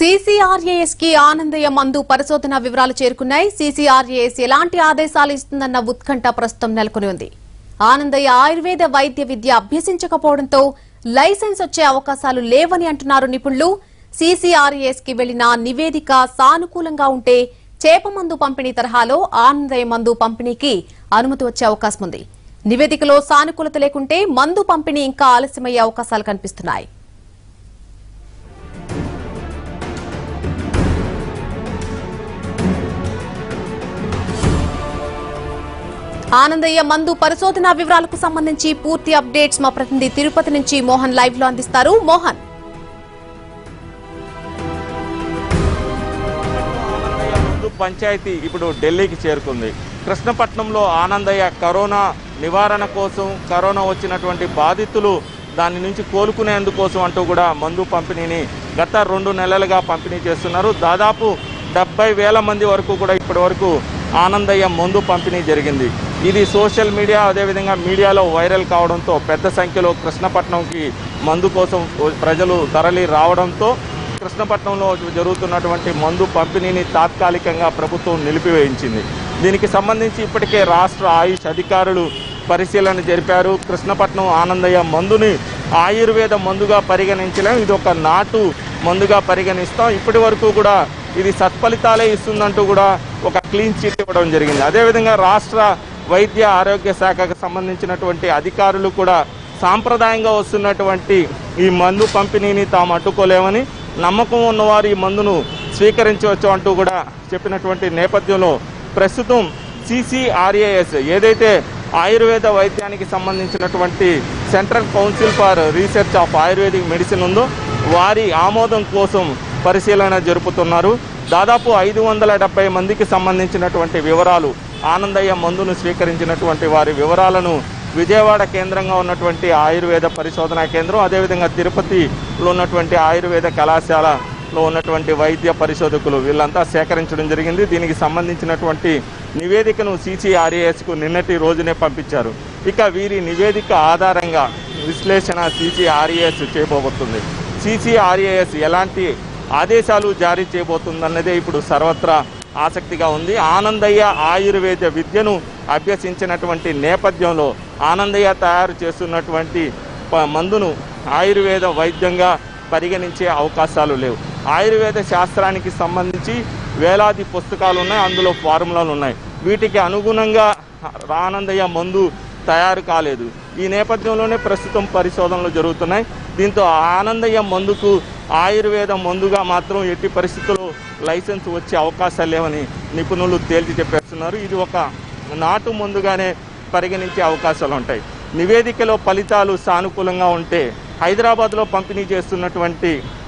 CCRAS కి ఆనందయ్య మందు పరిశోధన వివరాలు చేరుకున్నాయి సీసీఆర్ఏఎస్ ఎలాంటి ఆదేశాలు ఇస్తుందన్న ఉత్కంఠ ప్రస్తుతం నెలకొని ఉంది ఆనందయ్య ఆయుర్వేద వైద్య విద్య అభ్యసించకపోవడంతో లైసెన్స్ వచ్చే అవకాశాలు లేవని అంటున్నారు నిపుణులు సీసీఆర్ఏఎస్ కి వెళ్లిన నివేదిక సానుకూలంగా ఉంటే చేప మందు పంపిణీ తరహాలో ఆనందయ్య మందు పంపిణీకి అనుమతి వచ్చే అవకాశం ఉంది నివేదికలో సానుకూలత లేకుంటే మందు పంపిణీ ఇంకా ఆలస్యమయ్యే అవకాశాలు కనిపిస్తున్నాయి ఆనందయ్య మందు పరిశోధన వివరాలకు సంబంధించి పూర్తి అప్డేట్స్ మా ప్రతినిధి తిరుపతి నుంచి మోహన్ లైవ్ లో అందిస్తారు మోహన్ ఆనందయ్య ముందు పంచాయతీ ఇప్పుడు ఢిల్లీకి చేరుకుంది కృష్ణపట్నంలో ఆనందయ్య కరోనా నివారణ కోసం కరోనా వచ్చినటువంటి బాధితులు దాని నుంచి కోలుకునేందుకోసం అంటూ కూడా మందు పంపిణీని గత రెండు నెలలుగా పంపిణీ చేస్తున్నారు దాదాపు డెబ్బై వేల మంది వరకు కూడా ఇప్పటి వరకు ఆనందయ్య మందు పంపిణీ జరిగింది ఇది సోషల్ మీడియా అదేవిధంగా మీడియాలో వైరల్ కావడంతో పెద్ద సంఖ్యలో కృష్ణపట్నంకి మందు కోసం ప్రజలు తరలి రావడంతో కృష్ణపట్నంలో జరుగుతున్నటువంటి మందు పంపిణీని తాత్కాలికంగా ప్రభుత్వం నిలిపివేయించింది దీనికి సంబంధించి ఇప్పటికే రాష్ట్ర ఆయుష్ అధికారులు పరిశీలన జరిపారు కృష్ణపట్నం ఆనందయ్య మందుని ఆయుర్వేద మందుగా పరిగణించలేం ఇది ఒక నాటు మందుగా పరిగణిస్తాం ఇప్పటి వరకు కూడా ఇది సత్ఫలితాలే ఇస్తుందంటూ కూడా ఒక క్లీన్ చిట్ ఇవ్వడం జరిగింది అదేవిధంగా రాష్ట్ర వైద్య ఆరోగ్య శాఖకు సంబంధించినటువంటి అధికారులు కూడా సాంప్రదాయంగా వస్తున్నటువంటి ఈ మందు పంపిణీని తాము అడ్డుకోలేమని నమ్మకం ఉన్నవారు ఈ మందును స్వీకరించవచ్చు అంటూ కూడా చెప్పినటువంటి నేపథ్యంలో ప్రస్తుతం సిసిఆర్ఏఎస్ ఏదైతే ఆయుర్వేద వైద్యానికి సంబంధించినటువంటి Central Council for Research of Ayurvedic medicine ఉందో వారి ఆమోదం కోసం పరిశీలన జరుపుతున్నారు దాదాపు ఐదు వందల డెబ్బై మందికి సంబంధించినటువంటి వివరాలు ఆనందయ్య మందును స్వీకరించినటువంటి వారి వివరాలను విజయవాడ కేంద్రంగా ఉన్నటువంటి ఆయుర్వేద పరిశోధనా కేంద్రం అదేవిధంగా తిరుపతిలో ఉన్నటువంటి ఆయుర్వేద కళాశాలలో ఉన్నటువంటి వైద్య పరిశోధకులు వీళ్ళంతా సేకరించడం జరిగింది దీనికి సంబంధించినటువంటి నివేదికను సిసిఆర్ఏఎస్కు నిన్నటి రోజునే పంపించారు ఇక వీరి నివేదిక ఆధారంగా విశ్లేషణ సిసిఆర్ఏఎస్ చేయబోతుంది సిసిఆర్ఏఎస్ ఎలాంటి ఆదేశాలు జారీ చేయబోతుందన్నదే ఇప్పుడు సర్వత్రా ఆసక్తిగా ఉంది ఆనందయ్య ఆయుర్వేద విద్యను అభ్యసించినటువంటి నేపథ్యంలో ఆనందయ్య తయారు చేస్తున్నటువంటి ప- మందును ఆయుర్వేద వైద్యంగా పరిగణించే అవకాశాలు లేవు ఆయుర్వేద శాస్త్రానికి సంబంధించి వేలాది పుస్తకాలు ఉన్నాయి అందులో ఫార్ములాలు ఉన్నాయి వీటికి అనుగుణంగా ఆనందయ్య మందు తయారు కాలేదు ఈ నేపథ్యంలోనే ప్రస్తుతం పరిశోధనలు జరుగుతున్నాయి దీంతో ఆనందయ్య మందుకు ఆయుర్వేద మందుగా మాత్రం ఎట్టి పరిస్థితుల్లో లైసెన్స్ వచ్చే అవకాశాలు లేవని నిపుణులు తేల్చి చెప్పేస్తున్నారు ఇది ఒక నాటు మందుగానే పరిగణించే అవకాశాలు ఉంటాయి నివేదికలో ఫలితాలు సానుకూలంగా ఉంటే హైదరాబాద్లో పంపిణీ చేస్తున్నటువంటి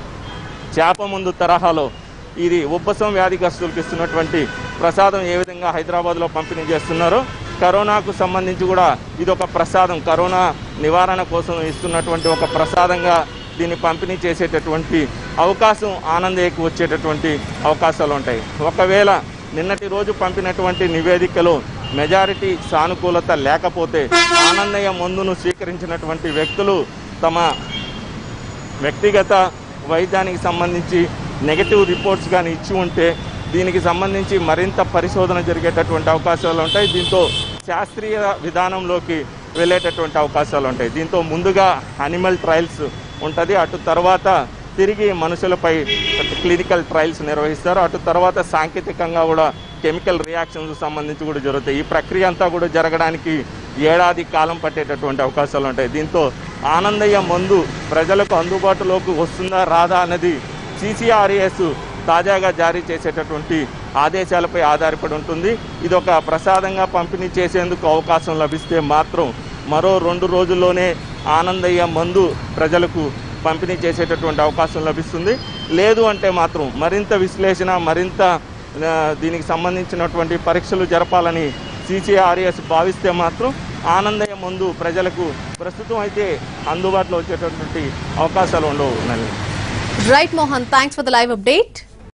చేప ముందు తరహాలో ఇది ఉబ్బసం వ్యాధిగ్రస్తులకు ఇస్తున్నటువంటి ప్రసాదం ఏ విధంగా హైదరాబాద్లో పంపిణీ చేస్తున్నారో కరోనాకు సంబంధించి కూడా ఇది ఒక ప్రసాదం కరోనా నివారణ కోసం ఇస్తున్నటువంటి ఒక ప్రసాదంగా దీన్ని పంపిణీ చేసేటటువంటి అవకాశం ఆనందయ్యకు వచ్చేటటువంటి అవకాశాలు ఉంటాయి ఒకవేళ నిన్నటి రోజు పంపినటువంటి నివేదికలో మెజారిటీ సానుకూలత లేకపోతే ఆనందయ్య మందును స్వీకరించినటువంటి వ్యక్తులు తమ వ్యక్తిగత వైద్యానికి సంబంధించి నెగటివ్ రిపోర్ట్స్ కానీ ఇచ్చి ఉంటే దీనికి సంబంధించి మరింత పరిశోధన జరిగేటటువంటి అవకాశాలు ఉంటాయి దీంతో శాస్త్రీయ విధానంలోకి వెళ్ళేటటువంటి అవకాశాలు ఉంటాయి దీంతో ముందుగా అనిమల్ ట్రయల్స్ ఉంటుంది అటు తర్వాత తిరిగి మనుషులపై క్లినికల్ ట్రయల్స్ నిర్వహిస్తారు అటు తర్వాత సాంకేతికంగా కూడా కెమికల్ రియాక్షన్స్ సంబంధించి కూడా జరుగుతాయి ఈ ప్రక్రియ అంతా కూడా జరగడానికి ఏడాది కాలం పట్టేటటువంటి అవకాశాలు ఉంటాయి దీంతో ఆనందయ్య మందు ప్రజలకు అందుబాటులోకి వస్తుందా రాదా అన్నది సిసిఆర్ఎస్ తాజాగా జారీ చేసేటటువంటి ఆదేశాలపై ఆధారపడి ఉంటుంది ఇది ఒక ప్రసాదంగా పంపిణీ చేసేందుకు అవకాశం లభిస్తే మాత్రం మరో రెండు రోజుల్లోనే ఆనందయ్య మందు ప్రజలకు పంపిణీ చేసేటటువంటి అవకాశం లభిస్తుంది లేదు అంటే మాత్రం మరింత విశ్లేషణ మరింత ఆ, దీనికి సంబంధించినటువంటి పరీక్షలు జరపాలని సిసిఆర్ఎస్ భావిస్తే మాత్రం ఆనందయ్య మందు ప్రజలకు ప్రస్తుతం అయితే అందుబాటులో వచ్చేటటువంటి అవకాశాలు ఉండవు నల్లి right Mohan thanks for the live update